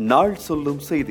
நாள் சொல்லும் செய்தி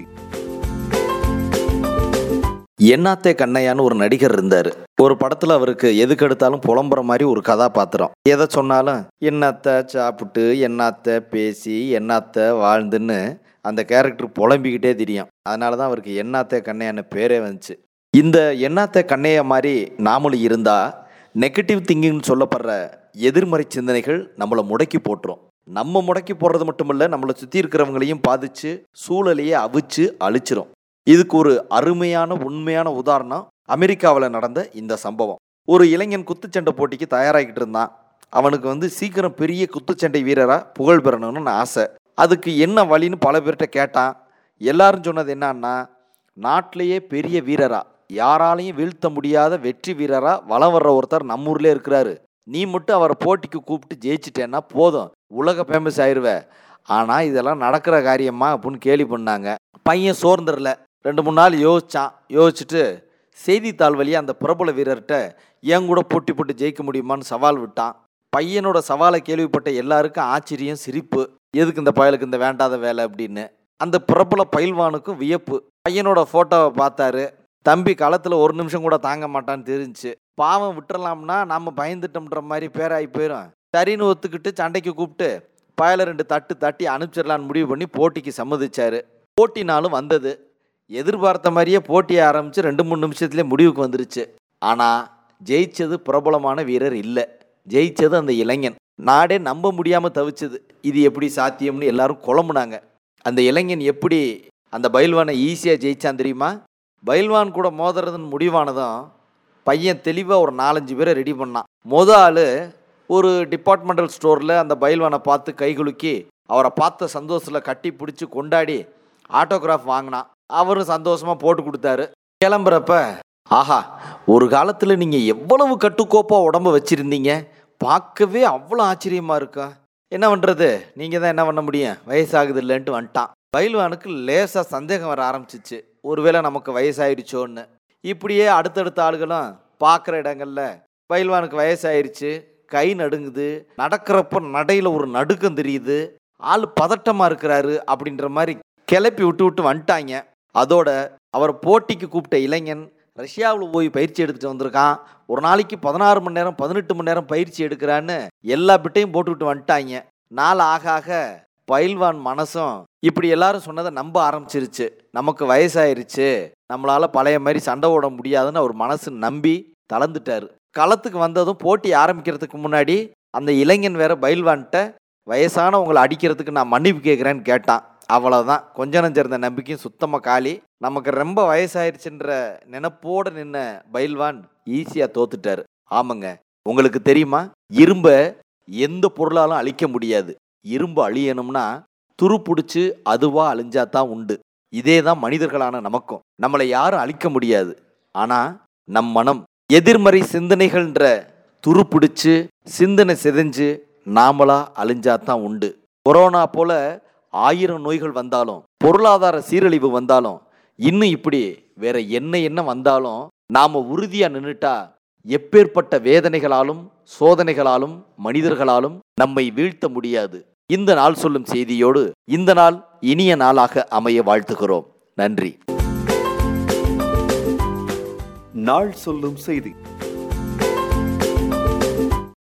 என்னாத்தே கண்ணையான்னு ஒரு நடிகர் இருந்தார் ஒரு படத்தில் அவருக்கு எதுக்கு எடுத்தாலும் புலம்புற மாதிரி ஒரு கதாபாத்திரம் எதை சொன்னாலும் என்னாத்த சாப்பிட்டு என்னாத்த பேசி என்னாத்த வாழ்ந்துன்னு அந்த கேரக்டர் புலம்பிக்கிட்டே தெரியும் அதனால தான் அவருக்கு என்னாத்தே கண்ணையான்னு பேரே வந்துச்சு இந்த என்னாத்த கண்ணையா மாதிரி நாமளும் இருந்தால் நெகட்டிவ் திங்கிங்னு சொல்லப்படுற எதிர்மறை சிந்தனைகள் நம்மளை முடக்கி போட்டுரும் நம்ம முடக்கி போடுறது மட்டுமல்ல நம்மளை சுற்றி இருக்கிறவங்களையும் பாதிச்சு சூழலையே அவிச்சு அழிச்சிரும் இதுக்கு ஒரு அருமையான உண்மையான உதாரணம் அமெரிக்காவில் நடந்த இந்த சம்பவம் ஒரு இளைஞன் குத்துச்சண்டை போட்டிக்கு தயாராகிட்டு இருந்தான் அவனுக்கு வந்து சீக்கிரம் பெரிய குத்துச்சண்டை வீரராக புகழ் பெறணும்னு ஆசை அதுக்கு என்ன வழின்னு பல பேர்கிட்ட கேட்டான் எல்லாரும் சொன்னது என்னன்னா நாட்டிலேயே பெரிய வீரரா யாராலையும் வீழ்த்த முடியாத வெற்றி வீரரா வலம் வர்ற ஒருத்தர் நம்ம ஊர்லேயே இருக்கிறாரு நீ மட்டும் அவரை போட்டிக்கு கூப்பிட்டு ஜெயிச்சிட்டேன்னா போதும் உலக ஃபேமஸ் ஆயிடுவ ஆனால் இதெல்லாம் நடக்கிற காரியமா அப்படின்னு கேலி பண்ணாங்க பையன் சோர்ந்துடல ரெண்டு மூணு நாள் யோசிச்சான் யோசிச்சுட்டு செய்தித்தாள் வழியாக அந்த பிரபல வீரர்கிட்ட என் கூட போட்டி போட்டு ஜெயிக்க முடியுமான்னு சவால் விட்டான் பையனோட சவாலை கேள்விப்பட்ட எல்லாருக்கும் ஆச்சரியம் சிரிப்பு எதுக்கு இந்த பயலுக்கு இந்த வேண்டாத வேலை அப்படின்னு அந்த பிரபல பயில்வானுக்கும் வியப்பு பையனோட ஃபோட்டோவை பார்த்தாரு தம்பி களத்தில் ஒரு நிமிஷம் கூட தாங்க மாட்டான்னு தெரிஞ்சுச்சு பாவம் விட்டுறலாம்னா நம்ம பயந்துட்டோம்ன்ற மாதிரி பேராகி போயிடும் சரின்னு ஒத்துக்கிட்டு சண்டைக்கு கூப்பிட்டு பயலை ரெண்டு தட்டு தட்டி அனுப்பிச்சிடலான்னு முடிவு பண்ணி போட்டிக்கு சம்மதிச்சாரு போட்டி நாளும் வந்தது எதிர்பார்த்த மாதிரியே போட்டியை ஆரம்பித்து ரெண்டு மூணு நிமிஷத்துலேயே முடிவுக்கு வந்துருச்சு ஆனால் ஜெயிச்சது பிரபலமான வீரர் இல்லை ஜெயிச்சது அந்த இளைஞன் நாடே நம்ப முடியாமல் தவிச்சது இது எப்படி சாத்தியம்னு எல்லாரும் குழம்புனாங்க அந்த இளைஞன் எப்படி அந்த பயில்வானை ஈஸியாக ஜெயிச்சான் தெரியுமா பயில்வான் கூட மோதுறதுன்னு முடிவானதும் பையன் தெளிவாக ஒரு நாலஞ்சு பேரை ரெடி பண்ணான் மொத ஆள் ஒரு டிபார்ட்மெண்டல் ஸ்டோரில் அந்த பயில்வானை பார்த்து கைகுலுக்கி அவரை பார்த்த சந்தோஷத்தில் கட்டி பிடிச்சி கொண்டாடி ஆட்டோகிராஃப் வாங்கினான் அவரும் சந்தோஷமாக போட்டு கொடுத்தாரு கிளம்புறப்ப ஆஹா ஒரு காலத்தில் நீங்கள் எவ்வளவு கட்டுக்கோப்பாக உடம்ப வச்சுருந்தீங்க பார்க்கவே அவ்வளோ ஆச்சரியமாக இருக்கா என்ன பண்ணுறது நீங்கள் தான் என்ன பண்ண முடியும் வயசாகுது இல்லைன்ட்டு வந்துட்டான் பயில்வானுக்கு லேசாக சந்தேகம் வர ஆரம்பிச்சிச்சு ஒருவேளை நமக்கு வயசாயிருச்சோன்னு இப்படியே அடுத்தடுத்த ஆளுகளும் பார்க்குற இடங்கள்ல பயில்வானுக்கு வயசாயிருச்சு கை நடுங்குது நடக்கிறப்ப நடையில் ஒரு நடுக்கம் தெரியுது ஆள் பதட்டமாக இருக்கிறாரு அப்படின்ற மாதிரி கிளப்பி விட்டு விட்டு வந்துட்டாங்க அதோட அவர் போட்டிக்கு கூப்பிட்ட இளைஞன் ரஷ்யாவில் போய் பயிற்சி எடுத்துட்டு வந்திருக்கான் ஒரு நாளைக்கு பதினாறு மணி நேரம் பதினெட்டு மணி நேரம் பயிற்சி எடுக்கிறான்னு எல்லா பிட்டையும் போட்டுவிட்டு வந்துட்டாங்க நாள் ஆக ஆக பயில்வான் மனசும் இப்படி எல்லாரும் சொன்னதை நம்ப ஆரம்பிச்சிருச்சு நமக்கு வயசாயிருச்சு நம்மளால பழைய மாதிரி சண்டை ஓட முடியாதுன்னு அவர் மனசு நம்பி தளர்ந்துட்டாரு களத்துக்கு வந்ததும் போட்டி ஆரம்பிக்கிறதுக்கு முன்னாடி அந்த இளைஞன் வேற பயில்வான்கிட்ட வயசானவங்களை அடிக்கிறதுக்கு நான் மன்னிப்பு கேட்குறேன்னு கேட்டான் அவ்வளோதான் கொஞ்ச நஞ்சிருந்த நம்பிக்கையும் சுத்தமாக காலி நமக்கு ரொம்ப வயசாயிருச்சுன்ற நினப்போடு நின்ன பயில்வான் ஈஸியாக தோத்துட்டாரு ஆமாங்க உங்களுக்கு தெரியுமா இரும்பை எந்த பொருளாலும் அழிக்க முடியாது இரும்பு அழியணும்னா துரு பிடிச்சி அதுவாக அழிஞ்சா தான் உண்டு இதே தான் மனிதர்களான நமக்கும் நம்மளை யாரும் அழிக்க முடியாது ஆனால் நம் மனம் எதிர்மறை சிந்தனைகள்ன்ற துரு பிடிச்சி சிந்தனை சிதைஞ்சு நாமளா அழிஞ்சா தான் உண்டு கொரோனா போல ஆயிரம் நோய்கள் வந்தாலும் பொருளாதார சீரழிவு வந்தாலும் இன்னும் இப்படி வேற என்ன என்ன வந்தாலும் நாம உறுதியா நின்னுட்டா எப்பேற்பட்ட வேதனைகளாலும் சோதனைகளாலும் மனிதர்களாலும் நம்மை வீழ்த்த முடியாது இந்த நாள் சொல்லும் செய்தியோடு இந்த நாள் இனிய நாளாக அமைய வாழ்த்துகிறோம் நன்றி நாள் சொல்லும் செய்தி